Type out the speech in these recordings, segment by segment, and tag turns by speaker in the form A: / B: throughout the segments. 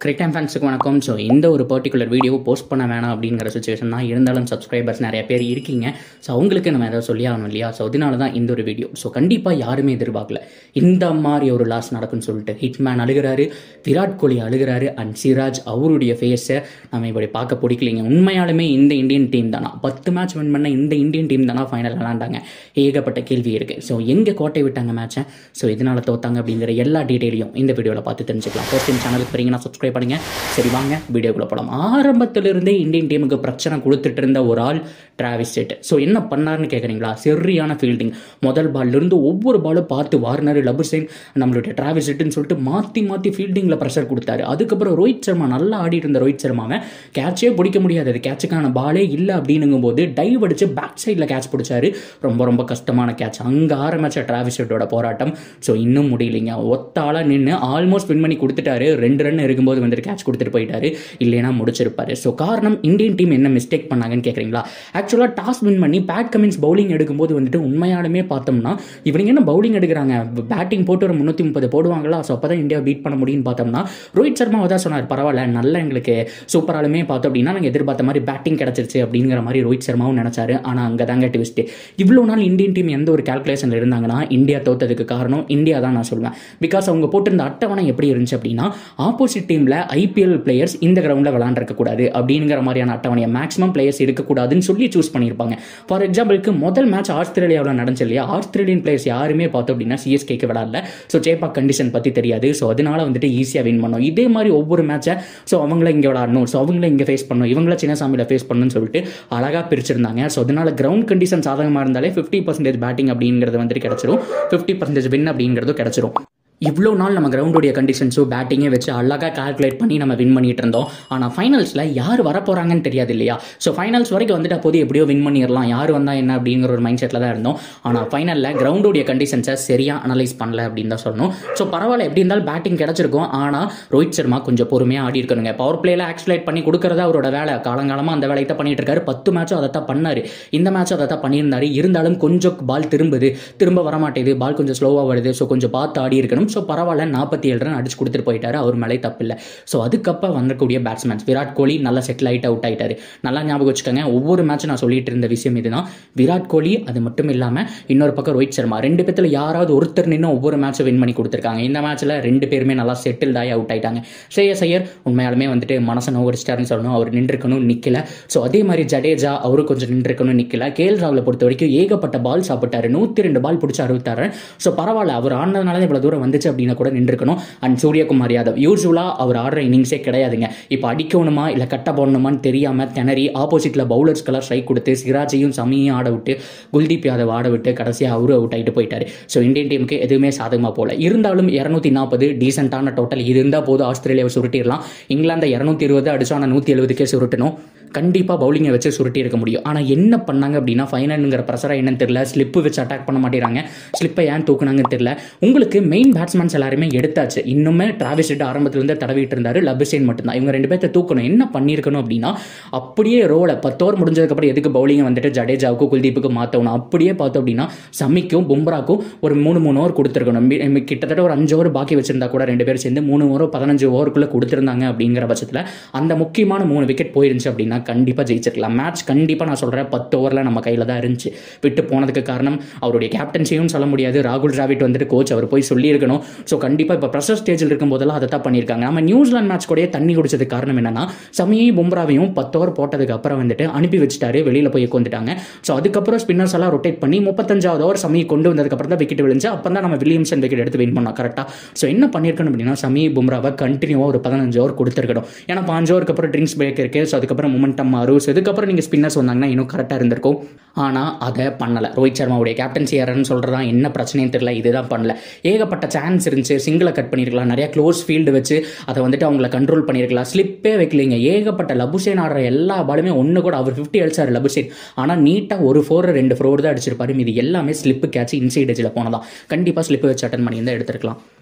A: கிரிக் time ஃபேன்ஸுக்கு வணக்கம் so இந்த ஒரு பர்டிகுலர் வீடியோ போஸ்ட் பண்ண வேணாம் அப்படிங்கிற சுச்சுவேஷன் தான் இருந்தாலும் சப்ஸ்கிரைபர்ஸ் நிறைய பேர் இருக்கீங்க ஸோ அவங்களுக்கு நம்ம ஏதாவது சொல்லி ஆகணும் இல்லையா ஸோ அதனால தான் இந்த ஒரு வீடியோ ஸோ கண்டிப்பாக யாருமே எதிர்பார்க்கல இந்த மாதிரி ஒரு லாஸ் நடக்கும்னு சொல்லிட்டு ஹிட்மேன் அழுகிறாரு விராட் கோலி அழுகிறாரு அண்ட் சிராஜ் அவருடைய ஃபேஸை நம்ம இப்படி பார்க்க பிடிக்கலைங்க உண்மையாலுமே இந்த இந்தியன் டீம் தானா பத்து மேட்ச் வின் பண்ண இந்த இந்தியன் டீம் தானா ஃபைனல் விளாண்டாங்க ஏகப்பட்ட கேள்வி இருக்குது ஸோ எங்கே கோட்டை விட்டாங்க மேட்சை ஸோ இதனால தோத்தாங்க அப்படிங்கிற எல்லா டீட்டெயிலையும் இந்த வீடியோவில் பார்த்து தெரிஞ்சுக்கலாம் ஃபர்ஸ்ட் டைம் சேனலுக்கு வரீங்கன்னா சப்ஸ்கிரைப் பண்ணுங்க சரி வாங்க வீடியோக்குள்ள போகலாம் ஆரம்பத்திலிருந்தே இந்தியன் டீமுக்கு பிரச்சனை கொடுத்துட்டு இருந்த ஒரு ஆள் டிராவிஸ் செட் ஸோ என்ன பண்ணாருன்னு கேட்குறீங்களா சரியான ஃபீல்டிங் முதல் பால்ல இருந்து ஒவ்வொரு பாலும் பார்த்து வார்னர் லபுசேன் நம்மளுடைய டிராவிஸ் செட்டுன்னு சொல்லிட்டு மாற்றி மாற்றி ஃபீல்டிங்கில் ப்ரெஷர் கொடுத்தாரு அதுக்கப்புறம் ரோஹித் சர்மா நல்லா ஆடிட்டு இருந்த ரோஹித் சர்மாவை கேட்சே பிடிக்க முடியாது அது கேட்சுக்கான பாலே இல்லை அப்படின்னுங்கும் போது டைவ் அடிச்சு பேக் சைடில் கேட்ச் பிடிச்சாரு ரொம்ப ரொம்ப கஷ்டமான கேட்ச் அங்கே ஆரம்பிச்ச டிராவிஸ் செட்டோட போராட்டம் ஸோ இன்னும் முடியலைங்க ஒத்தால நின்று ஆல்மோஸ்ட் வின் பண்ணி கொடுத்துட்டாரு ரெண்டு ரன் இருக்கும்போது வந்துட்டு கேட்ச் கொடுத்துட்டு போயிட்டாரு இல்லைனா முடிச்சிருப்பாரு ஸோ காரணம் இந்தியன் டீம் என்ன மிஸ்டேக் பண்ணாங்கன்னு கேட்குறீங்களா ஆக்சுவலாக டாஸ் வின் பண்ணி பேட் கமின்ஸ் பவுலிங் எடுக்கும்போது வந்துட்டு உண்மையாலுமே பார்த்தோம்னா இவங்க என்ன பவுலிங் எடுக்கிறாங்க பேட்டிங் போட்டு ஒரு முந்நூற்றி முப்பது போடுவாங்களா ஸோ அப்போ தான் இந்தியா பீட் பண்ண முடியும்னு பார்த்தோம்னா ரோஹித் சர்மா தான் சொன்னார் பரவாயில்ல நல்லா எங்களுக்கு சூப்பராலுமே பார்த்தோம் அப்படின்னா நாங்கள் எதிர்பார்த்த மாதிரி பேட்டிங் கிடச்சிருச்சு அப்படிங்கிற மாதிரி ரோஹித் சர்மாவும் நினச்சாரு ஆனால் அங்கே தாங்க ட்விஸ்ட் இவ்வளோ நாள் இந்தியன் டீம் எந்த ஒரு கால்குலேஷனில் இருந்தாங்கன்னா இந்தியா தோத்ததுக்கு காரணம் இந்தியா தான் நான் சொல்லுவேன் பிகாஸ் அவங்க போட்டிருந்த அட்டவணை எப்படி இருந்துச்சு அப்படின்னா ஆப்போசிட் டீமில் ஐபிஎல் பிளேயர்ஸ் இந்த கிரவுண்டில் விளாண்டுருக்க கூடாது அப்படிங்கிற மாதிரியான அட்டவணையை மேக்ஸிமம் பிளேயர்ஸ் இருக்கக்கூடாதுன்னு சொல்லி சூஸ் பண்ணியிருப்பாங்க ஃபார் எக்ஸாம்பிளுக்கு முதல் மேட்ச் ஆஸ்திரேலியாவில் நடந்துச்சு இல்லையா ஆஸ்திரேலியன் பிளேயர்ஸ் யாருமே பார்த்தோம் அப்படின்னா சிஎஸ்கேக்கு விளாடல ஸோ சேப்பா கண்டிஷன் பற்றி தெரியாது ஸோ அதனால வந்துட்டு ஈஸியாக வின் பண்ணோம் இதே மாதிரி ஒவ்வொரு மேட்சை ஸோ அவங்கள இங்கே விளாடணும் ஸோ அவங்கள இங்கே ஃபேஸ் பண்ணணும் இவங்கள சின்னசாமியில் ஃபேஸ் பண்ணணும்னு சொல்லிட்டு அழகாக பிரிச்சிருந்தாங்க ஸோ அதனால கிரவுண்ட் கண்டிஷன் சாதகமாக இருந்தாலே ஃபிஃப்டி பர்சன்டேஜ் பேட்டிங் அப்படிங்கிறது வந்துட்டு கிடச்சிரும் ஃபிஃப்டி பர்சன்டேஜ் வின் அப்படிங்கிறதும் கிடச்சிரும் இவ்வளோ நாள் நம்ம கிரவுண்டோடைய கண்டிஷன்ஸும் பேட்டிங்கே வச்சு அழகாக கால்குலேட் பண்ணி நம்ம வின் பண்ணிட்டு இருந்தோம் ஆனால் ஃபைனல்ஸில் யார் வரப்போகிறாங்கன்னு தெரியாது இல்லையா ஸோ ஃபைனல்ஸ் வரைக்கும் வந்துட்டு அப்போது எப்படியோ வின் பண்ணிடலாம் யார் வந்தால் என்ன அப்படிங்கிற ஒரு மைண்ட் செட்டில் தான் இருந்தோம் ஆனால் ஃபைனலில் கிரவுண்டோடைய கண்டிஷன்ஸை சரியாக அனலைஸ் பண்ணல அப்படின்னு தான் சொல்லணும் ஸோ பரவாயில்ல எப்படி இருந்தாலும் பேட்டிங் கிடச்சிருக்கும் ஆனால் ரோஹித் சர்மா கொஞ்சம் பொறுமையாக ஆடி இருக்கணுங்க பவர் பிளேயில் ஆக்சுவலேட் பண்ணி கொடுக்கறத அவரோட வேலை காலங்காலமாக அந்த வேலையை தான் பண்ணிட்டு இருக்காரு பத்து மேட்சும் அதை தான் பண்ணார் இந்த மேட்சும் அதை தான் பண்ணியிருந்தாரு இருந்தாலும் கொஞ்சம் பால் திரும்புது திரும்ப வர மாட்டேது பால் கொஞ்சம் ஸ்லோவாக வருது ஸோ கொஞ்சம் பார்த்து ஆடி இருக்கணும் ஸோ பரவாயில்ல நாற்பத்தி ஏழு ரன் அடிச்சு கொடுத்துட்டு போயிட்டாரு அவர் மேலே தப்பில்லை ஸோ அதுக்கப்புறம் வந்தக்கூடிய பேட்ஸ்மேன்ஸ் விராட் கோலி நல்லா செட்டில் ஆகிட்டு அவுட் ஆயிட்டாரு நல்லா ஞாபகம் வச்சுக்கோங்க ஒவ்வொரு மேட்சும் நான் சொல்லிட்டு இருந்த விஷயம் இதுதான் விராட் கோலி அது மட்டும் இல்லாமல் இன்னொரு பக்கம் ரோஹித் சர்மா ரெண்டு பேத்துல யாராவது ஒருத்தர் நின்று ஒவ்வொரு மேட்சும் வின் பண்ணி கொடுத்துருக்காங்க இந்த மேட்ச்சில் ரெண்டு பேருமே நல்லா செட்டில்ட் ஆகி அவுட் ஆயிட்டாங்க ஸ்ரேயஸ் ஐயர் உண்மையாலுமே வந்துட்டு மனசை நோகடிச்சிட்டாருன்னு சொல்லணும் அவர் நின்றுக்கணும் நிற்கல ஸோ அதே மாதிரி ஜடேஜா அவரும் கொஞ்சம் நின்றுக்கணும் நிற்கல கேஎல் ராகுல பொறுத்த வரைக்கும் ஏகப்பட்ட பால் சாப்பிட்டாரு நூற்றி ரெண்டு பால் பிடிச்சி அறுபத்தாறு ஸோ பரவாயில்ல அவர் ஆனதுனால தான் இவ்வளோ தூரம் வந்துச்சு அப்படின்னு கூட நின்றுக்கணும் அண்ட் சூரியகுமார் யாதவ் யூஸ்வலாக அவர் ஆடுற இன்னிங்ஸே கிடையாதுங்க இப்போ அடிக்கணுமா இல்லை கட்ட போடணுமான்னு தெரியாமல் திணறி ஆப்போசிட்டில் பவுலர்ஸ்க்கெல்லாம் ஸ்ட்ரைக் கொடுத்து சிராஜையும் சமியும் ஆட விட்டு குல்தீப் யாதவ் ஆட விட்டு கடைசியாக அவரும் அவுட் ஆகிட்டு போயிட்டாரு ஸோ இந்தியன் டீமுக்கு எதுவுமே சாதகமாக போகல இருந்தாலும் இரநூத்தி நாற்பது டீசெண்டான டோட்டல் இது இருந்தால் போது ஆஸ்திரேலியாவை சுருட்டிடலாம் இங்கிலாந்தை இரநூத்தி இருபது அடிச்சு ஆனால் நூற்றி எழுபதுக்கே சுருட்டணும் கண்டிப்பாக பவுலிங்கை வச்சு சுருட்டி இருக்க முடியும் ஆனால் என்ன பண்ணாங்க அப்படின்னா ஃபைனலுங்கிற ப்ரெஷராக என்னன்னு தெரியல ஸ்லிப்பு வச்சு அட்டாக் பண்ண மாட்டேறாங்க ஸ்லிப்பை ஏன் தூக்குனாங்கன்னு தெரியல உங்களுக்கு மெயின் பேட்ஸ்மேன்ஸ் எல்லாருமே எடுத்தாச்சு இன்னுமே டிராவிஸ் ஹெட் ஆரம்பத்துலேருந்து தடவிட்டு இருந்தாரு லபுசேன் மட்டும்தான் இவங்க ரெண்டு பேர்த்த தூக்கணும் என்ன பண்ணியிருக்கணும் அப்படின்னா அப்படியே ரோலை பத்து ஓவர் முடிஞ்சதுக்கப்புறம் எதுக்கு பவுலிங்கை வந்துட்டு ஜடேஜாவுக்கும் குல்தீப்புக்கு மாற்றணும் அப்படியே பார்த்தோம் அப்படின்னா சமிக்கும் பும்ராக்கும் ஒரு மூணு மூணு ஓவர் கொடுத்துருக்கணும் கிட்டத்தட்ட ஒரு அஞ்சு ஓவர் பாக்கி வச்சிருந்தா கூட ரெண்டு பேரும் சேர்ந்து மூணு ஓவர் பதினஞ்சு ஓவருக்குள்ளே கொடுத்துருந்தாங்க அப்படிங்கிற பட்சத்தில் அந்த முக்கியமான மூணு விக்கெட் போயிருந்துச்சு அப்படின்னா கண்டிப்பாக ஜெயிச்சிருக்கலாம் மேட்ச் கண்டிப்பாக நான் சொல்கிறேன் பத்து ஓவரில் நம்ம கையில் தான் இருந்துச்சு விட்டு போனதுக்கு காரணம் அவருடைய கேப்டன்சியும் சொல்ல முடியாது ராகுல் டிராவிட் வந்துட்டு கோச் அவர் போய் சொல்லியிருக்கணும் ஸோ கண்டிப்பாக இப்போ ப்ரெஷர் ஸ்டேஜில் இருக்கும் போதெல்லாம் அதை தான் பண்ணியிருக்காங்க நம்ம நியூசிலாந்து மேட்ச் கூட தண்ணி குடிச்சதுக்கு காரணம் என்னன்னா சமியையும் பும்ராவையும் பத்து ஓவர் போட்டதுக்கு அப்புறம் வந்துட்டு அனுப்பி வச்சுட்டாரு வெளியில் போய் உட்காந்துட்டாங்க ஸோ அதுக்கப்புறம் ஸ்பின்னர்ஸ் எல்லாம் ரொட்டேட் பண்ணி முப்பத்தஞ்சாவது ஓவர் சமியை கொண்டு வந்ததுக்கப்புறம் தான் விக்கெட் விழுந்து அப்போ தான் நம்ம வில்லியம்சன் விக்கெட் எடுத்து வின் பண்ணோம் கரெக்டாக ஸோ என்ன பண்ணியிருக்கணும் அப்படின்னா சமி பும்ராவை கண்டினியூவாக ஒரு பதினஞ்சு ஓவர் கொடுத்துருக்கணும் ஏன்னா பாஞ்சு ஓவருக்கு அப்புறம் ட்ரிங்க்ஸ் பிரேக் இருக்கு ஸோ அதுக்கப்புறம் மொமெண்டம் மாறும் ஸோ இதுக்கப்புறம் நீங்கள் ஸ்பின்னர்ஸ் வந்தாங்கன்னா இன்னும் கரெக்டாக இருந்திருக்கும் ஆனால் அதை பண்ணலை ரோஹித் சர்மாவுடைய கேப்டன்சி யாருன்னு சொல்கிறதா என்ன பிரச்சனையும் தெரியல இதுதான் பண்ணல ஏகப்பட்ட சான்ஸ் இருந்துச்சு சிங்கிளை கட் பண்ணியிருக்கலாம் நிறையா க்ளோஸ் ஃபீல்டு வச்சு அதை வந்துட்டு அவங்கள கண்ட்ரோல் பண்ணியிருக்கலாம் ஸ்லிப்பே வைக்கலிங்க ஏகப்பட்ட லபுசேன் ஆடுற எல்லா பாலுமே ஒன்று கூட அவர் ஃபிஃப்டி அடிச்சார் லபுசேன் ஆனால் நீட்டாக ஒரு ஃபோர் ரெண்டு ஃபோர் தான் அடிச்சிருப்பாரு இது எல்லாமே ஸ்லிப்பு கேட்ச் இன்சைட் எஜில் போனதான் கண்டிப்பாக ஸ்லிப்பு வச்சு அட்டன் பண்ணி தான் எடுத்திருக்கலாம்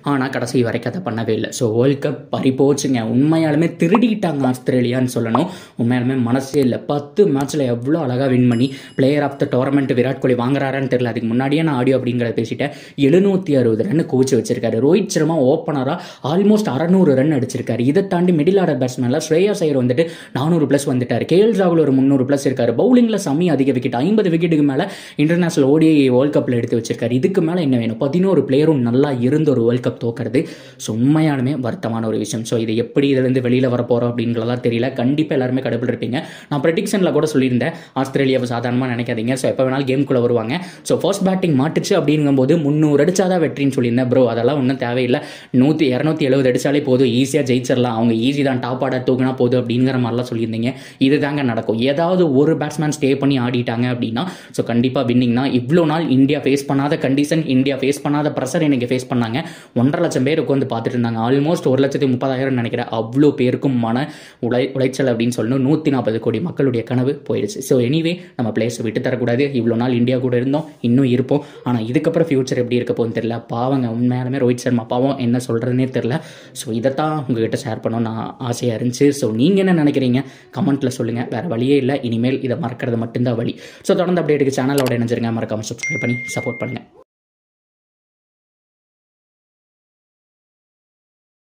A: ஆனால் கடைசி வரைக்கும் அதை பண்ணவே இல்லை ஸோ வேர்ல்ட் கப் பறி போச்சுங்க உண்மையாலுமே திருடிட்டாங்க ஆஸ்திரேலியான்னு சொல்லணும் உண்மையாலுமே மனசே இல்லை பத்து மேட்ச்சில் எவ்வளோ அழகாக வின் பண்ணி player of the tournament Virat Kohli வாங்குறாரான்னு தெரியல அதுக்கு முன்னாடியே நான் ஆடியோ அப்படிங்கிறத பேசிட்டேன் எழுநூற்றி அறுபது ரன் குவிச்சு வச்சிருக்காரு ரோஹித் சர்மா ஓப்பனராக ஆல்மோஸ்ட் அறநூறு ரன் அடிச்சிருக்காரு இதை தாண்டி மிடில் ஆர்டர் பேட்ஸ்மேனில் ஸ்ரேயா சையர் வந்துட்டு நானூறு ப்ளஸ் வந்துட்டார் கேஎல் ராகுல் ஒரு முந்நூறு ப்ளஸ் இருக்காரு பவுலிங்கில் செம்மி அதிக விக்கெட் ஐம்பது விக்கெட்டுக்கு மேலே இன்டர்நேஷனல் ஓடிஐ வேர்ல்ட் கப்பில் எடுத்து வச்சிருக்காரு இதுக்கு மேலே என்ன வேணும் பதினோரு பிளேயரும் நல்லா இருந்த ஒரு வேர்ல்ட் கப் தோக்கிறது ஸோ உண்மையாலுமே வருத்தமான ஒரு விஷயம் ஸோ இது எப்படி இதுலேருந்து வெளியில் வர போகிறோம் அப்படிங்கிறதெல்லாம் தெரியல கண்டிப்பாக எல்லாருமே கடப்பில் இருப்பீங்க நான் ப்ரெடிக்ஷனில் கூட சொல்லியிருந்தேன் ஆஸ்திரேலியாவை சாதாரணமாக நினைக்காதீங்க ஸோ எப்போ வேணாலும் கேம்குள்ளே வருவாங்க ஸோ ஃபர்ஸ்ட் பேட்டிங் மாட்டுச்சு அப்படிங்கும்போது முந்நூறு அடிச்சாதான் வெற்றின்னு சொல்லியிருந்தேன் ப்ரோ அதெல்லாம் ஒன்றும் தேவையில்லை நூற்றி இரநூத்தி எழுபது அடிச்சாலே போதும் ஈஸியாக ஜெயிச்சிடலாம் அவங்க ஈஸி தான் டாப் ஆர்டர் தூக்கினா போதும் அப்படிங்கிற மாதிரிலாம் சொல்லியிருந்தீங்க இது தாங்க நடக்கும் ஏதாவது ஒரு பேட்ஸ்மேன் ஸ்டே பண்ணி ஆடிட்டாங்க அப்படின்னா ஸோ கண்டிப்பாக வின்னிங்னா இவ்வளோ நாள் இந்தியா ஃபேஸ் பண்ணாத கண்டிஷன் இந்தியா ஃபேஸ் பண்ணாத ப்ரெஷர் இன்னைக்கு ஃபேஸ் பண்ணாங்க ஒன்றரை லட்சம் பேர் உட்காந்து பார்த்துட்டு இருந்தாங்க ஆல்மோஸ்ட் ஒரு லட்சத்தி முப்பதாயிரம் நினைக்கிறேன் அவ்வளோ பேருக்கும் மன உழை உளைச்சல் அப்படின்னு சொல்லணும் நூற்றி நாற்பது கோடி மக்களுடைய கனவு போயிடுச்சு ஸோ எனிவே நம்ம பிளேஸை விட்டு தரக்கூடாது இவ்வளோ நாள் இந்தியா கூட இருந்தோம் இன்னும் இருப்போம் ஆனால் இதுக்கப்புறம் ஃபியூச்சர் எப்படி இருக்க போகுதுன்னு தெரியல பாவங்க உண்மையாலுமே ரோஹித் சர்மா பாவம் என்ன சொல்கிறதுனே தெரில ஸோ இதைத்தான் உங்ககிட்ட ஷேர் பண்ணணும் நான் ஆசையாக இருந்துச்சு ஸோ நீங்கள் என்ன நினைக்கிறீங்க கமெண்ட்டில் சொல்லுங்கள் வேறு வழியே இல்லை இனிமேல் இதை மறக்கிறது மட்டும்தான் வழி ஸோ தொடர்ந்து அப்டேட்டுக்கு சேனலோட இணைஞ்சிருங்க மறக்காமல் சப்ஸ்கிரைப் பண்ணி சப்போர்ட் பண்ணுங்கள்